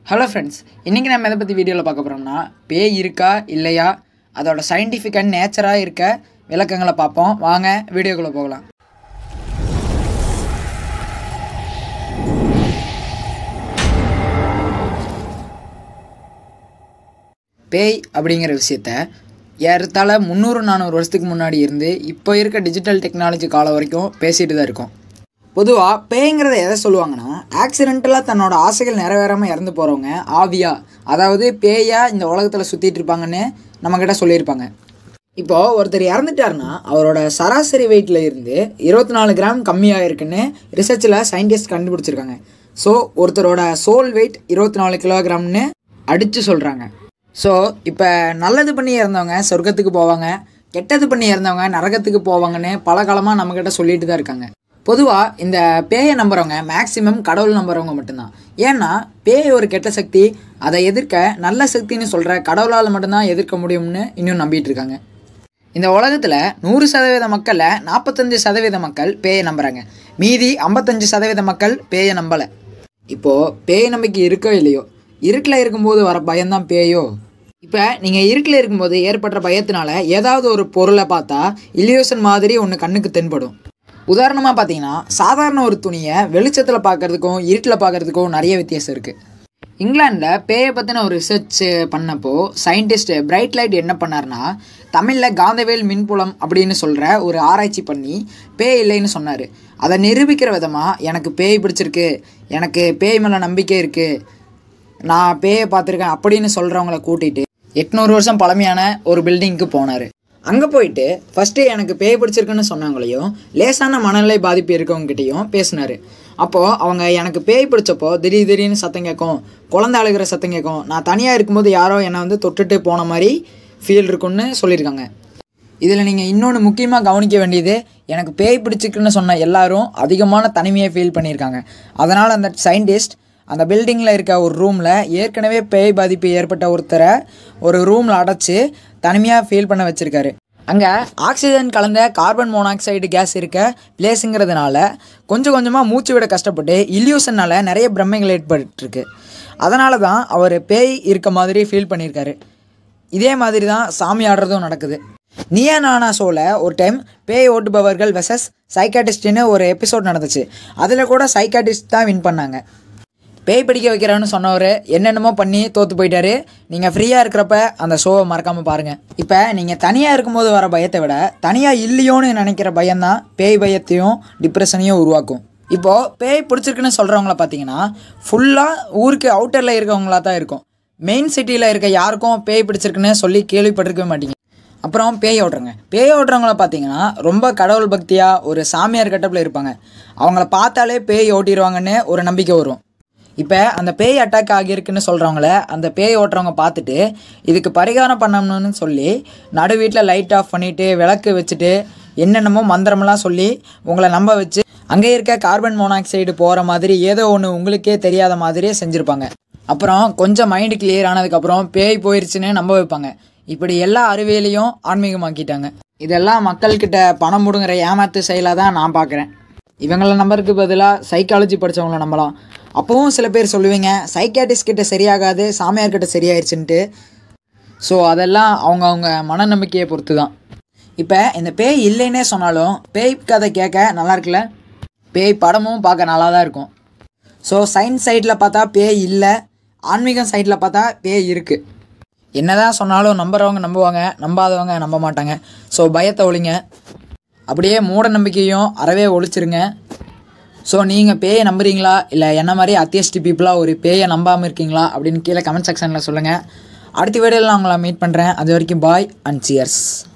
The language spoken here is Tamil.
ஹலோ ஃப்ரெண்ட்ஸ் இன்றைக்கி நம்ம எதை பற்றி வீடியோவில் பார்க்க போகிறோம்னா பேய் இருக்கா இல்லையா அதோட சயின்டிஃபிக் அண்ட் நேச்சராக இருக்க விளக்கங்களை பார்ப்போம் வாங்க வீடியோக்குள்ளே போகலாம் பேய் அப்படிங்கிற விஷயத்த ஏறத்தாழ முந்நூறு நானூறு வருஷத்துக்கு முன்னாடி இருந்து இப்போ இருக்க டிஜிட்டல் டெக்னாலஜி காலம் வரைக்கும் பேசிட்டு தான் இருக்கோம் பொதுவாக பேய்ங்கிறத எதை சொல்லுவாங்கன்னா ஆக்சிடென்டலாக தன்னோட ஆசைகள் நிறைவேறாமல் இறந்து போகிறவங்க ஆவியா அதாவது பேயா இந்த உலகத்தில் சுற்றிட்டு இருப்பாங்கன்னு நம்மக்கிட்ட சொல்லியிருப்பாங்க இப்போது ஒருத்தர் இறந்துட்டாருன்னா அவரோட சராசரி வெயிட்டில் இருந்து இருபத்தி நாலு கிராம் கம்மியாக இருக்குன்னு ரிசர்ச்சில் சயின்டிஸ்ட் கண்டுபிடிச்சிருக்காங்க ஸோ ஒருத்தரோட சோல் வெயிட் இருபத்தி நாலு கிலோகிராம்னு அடித்து சொல்கிறாங்க ஸோ இப்போ நல்லது பண்ணி இறந்தவங்க சொர்க்கத்துக்கு போவாங்க கெட்டது பண்ணி இறந்தவங்க நரகத்துக்கு போவாங்கன்னு பல காலமாக நம்மக்கிட்ட சொல்லிட்டு தான் இருக்காங்க பொதுவாக இந்த பேயை நம்புறவங்க மேக்சிமம் கடவுள் நம்புறவங்க மட்டும்தான் ஏன்னா பேய் ஒரு கெட்ட சக்தி அதை எதிர்க்க நல்ல சக்தின்னு சொல்கிற கடவுளால் மட்டும்தான் எதிர்க்க முடியும்னு இன்னும் நம்பிட்டு இருக்காங்க இந்த உலகத்தில் நூறு சதவீத மக்களில் நாற்பத்தஞ்சு சதவீத மக்கள் பேயை நம்புகிறாங்க மீதி ஐம்பத்தஞ்சு சதவீத மக்கள் பேயை நம்பலை இப்போது பேய் நம்பிக்கை இருக்கோ இல்லையோ இருட்டில் இருக்கும்போது வர பயம்தான் பேயோ இப்போ நீங்கள் இருட்டில் இருக்கும்போது ஏற்பட்ட பயத்தினால ஏதாவது ஒரு பொருளை பார்த்தா இலியூஷன் மாதிரி ஒன்று கண்ணுக்கு தென்படும் உதாரணமாக பார்த்தீங்கன்னா சாதாரண ஒரு துணியை வெளிச்சத்தில் பார்க்கறதுக்கும் இருட்டில் பார்க்கறதுக்கும் நிறைய வித்தியாசம் இருக்குது இங்கிலாண்டில் பேயை பற்றின ஒரு ரிசர்ச் பண்ணப்போ சயின்டிஸ்ட் பிரைட் லைட் என்ன பண்ணார்னா தமிழில் காந்தவேல் மின்புலம் அப்படின்னு சொல்கிற ஒரு ஆராய்ச்சி பண்ணி பேய் இல்லைன்னு சொன்னார் அதை நிரூபிக்கிற விதமாக எனக்கு பேய் பிடிச்சிருக்கு எனக்கு பேய் மேலே நம்பிக்கை இருக்குது நான் பேயை பார்த்துருக்கேன் அப்படின்னு சொல்கிறவங்கள கூட்டிகிட்டு எட்நூறு வருஷம் பழமையான ஒரு பில்டிங்க்கு போனார் அங்கே போயிட்டு ஃபஸ்ட்டு எனக்கு பேய் பிடிச்சிருக்குன்னு சொன்னவங்களையும் லேசான மனநிலை பாதிப்பு இருக்கவங்ககிட்டையும் பேசினார் அப்போது அவங்க எனக்கு பேய் பிடிச்சப்போ திடீர் திடீர்னு சத்தம் கேட்கும் குழந்தை அழுகிற சத்தம் கேட்கும் நான் தனியாக இருக்கும்போது யாரோ என்னை வந்து தொட்டுட்டு போன மாதிரி ஃபீல் இருக்குன்னு சொல்லியிருக்காங்க இதில் நீங்கள் இன்னொன்று முக்கியமாக கவனிக்க வேண்டியது எனக்கு பேய் பிடிச்சிருக்குன்னு சொன்ன எல்லாரும் அதிகமான தனிமையை ஃபீல் பண்ணியிருக்காங்க அதனால் அந்த சயின்டிஸ்ட் அந்த பில்டிங்கில் இருக்க ஒரு ரூமில் ஏற்கனவே பேய் பாதிப்பு ஏற்பட்ட ஒருத்தரை ஒரு ரூமில் அடைச்சி தனிமையாக ஃபீல் பண்ண வச்சுருக்காரு அங்கே ஆக்சிஜன் கலந்த கார்பன் மோனாக்சைடு கேஸ் இருக்க பிளேஸுங்கிறதுனால கொஞ்சம் கொஞ்சமாக மூச்சு விட கஷ்டப்பட்டு இல்யூஷனால் நிறைய பிரம்மைகள் ஏற்பட்டுருக்கு அதனால தான் அவர் பேய் இருக்க மாதிரி ஃபீல் பண்ணியிருக்காரு இதே மாதிரி தான் சாமி ஆடுறதும் நடக்குது நியா நானா ஷோவில் ஒரு டைம் பேய் ஓட்டுபவர்கள் வெசஸ் சைக்காட்டிஸ்ட்னு ஒரு எபிசோட் நடந்துச்சு அதில் கூட சைக்காட்டிஸ்ட் தான் வின் பண்ணாங்க பேய் பிடிக்க வைக்கிறேன்னு சொன்னவர் என்னென்னமோ பண்ணி தோற்று போயிட்டாரு நீங்கள் ஃப்ரீயாக இருக்கிறப்ப அந்த ஷோவை மறக்காமல் பாருங்கள் இப்போ நீங்கள் தனியாக இருக்கும்போது வர பயத்தை விட தனியாக இல்லையோன்னு நினைக்கிற பயம்தான் பேய் பயத்தையும் டிப்ரெஷனையும் உருவாக்கும் இப்போது பேய் பிடிச்சிருக்குன்னு சொல்கிறவங்கள பார்த்தீங்கன்னா ஃபுல்லாக ஊருக்கு அவுட்டரில் இருக்கவங்களா தான் இருக்கும் மெயின் சிட்டியில் இருக்க யாருக்கும் பேய் பிடிச்சிருக்குன்னு சொல்லி கேள்விப்பட்டிருக்கவே மாட்டீங்க அப்புறம் பேய் ஓட்டுறவங்க பேய் ஓட்டுறவங்கள பார்த்தீங்கன்னா ரொம்ப கடவுள் பக்தியாக ஒரு சாமியார் கட்டப்பில் இருப்பாங்க அவங்கள பார்த்தாலே பேய் ஓட்டிடுவாங்கன்னு ஒரு நம்பிக்கை வரும் இப்போ அந்த பேய் அட்டாக் ஆகியிருக்குன்னு சொல்கிறவங்கள அந்த பேய் ஓட்டுறவங்க பார்த்துட்டு இதுக்கு பரிகாரம் பண்ணணும்னு சொல்லி நடு வீட்டில் லைட் ஆஃப் பண்ணிவிட்டு விளக்கு வச்சுட்டு என்னென்னமோ மந்திரமெல்லாம் சொல்லி உங்களை நம்ப வச்சு அங்கே இருக்க கார்பன் மோனாக்சைடு போகிற மாதிரி ஏதோ ஒன்று உங்களுக்கே தெரியாத மாதிரியே செஞ்சுருப்பாங்க அப்புறம் கொஞ்சம் மைண்டு கிளியர் ஆனதுக்கப்புறம் பேய் போயிடுச்சுன்னு நம்ப வைப்பாங்க இப்படி எல்லா அறிவியலையும் ஆன்மீகமாக்கிட்டாங்க இதெல்லாம் மக்கள்கிட்ட பணம் முடுங்குற ஏமாத்து செயலாக தான் நான் பார்க்குறேன் இவங்கள நம்பருக்கு பதிலாக சைக்காலஜி படித்தவங்கள நம்பலாம் அப்போவும் சில பேர் சொல்லுவீங்க சைக்காட்டிஸ்ட் கிட்ட சரியாகாது சாமியார் கிட்ட சரியாயிருச்சுன்ட்டு ஸோ அதெல்லாம் அவங்க அவங்க மனநம்பிக்கையை பொறுத்து தான் இப்போ இந்த பேய் இல்லைன்னே சொன்னாலும் பேய் கதை கேட்க நல்லா இருக்குல்ல பேய் படமும் பார்க்க நல்லா தான் இருக்கும் ஸோ சயின்ஸ் சைடில் பார்த்தா பேய் இல்லை ஆன்மீகம் சைடில் பார்த்தா பேய் இருக்குது என்னதான் சொன்னாலும் நம்புறவங்க நம்புவாங்க நம்பாதவங்க நம்ப மாட்டாங்க ஸோ பயத்தை ஒழிங்க அப்படியே மூட நம்பிக்கையும் அறவே ஒழிச்சிருங்க ஸோ நீங்கள் பேயை நம்புறீங்களா இல்லை என்ன மாதிரி அத்தியஸ்டி பீப்புளாக ஒரு பேயை நம்பாமல் இருக்கீங்களா அப்படின்னு கீழே கமெண்ட் செக்ஷனில் சொல்லுங்கள் அடுத்த வீடியோவில் நான் உங்களை மீட் பண்ணுறேன் அது வரைக்கும் பாய் அண்ட் சியர்ஸ்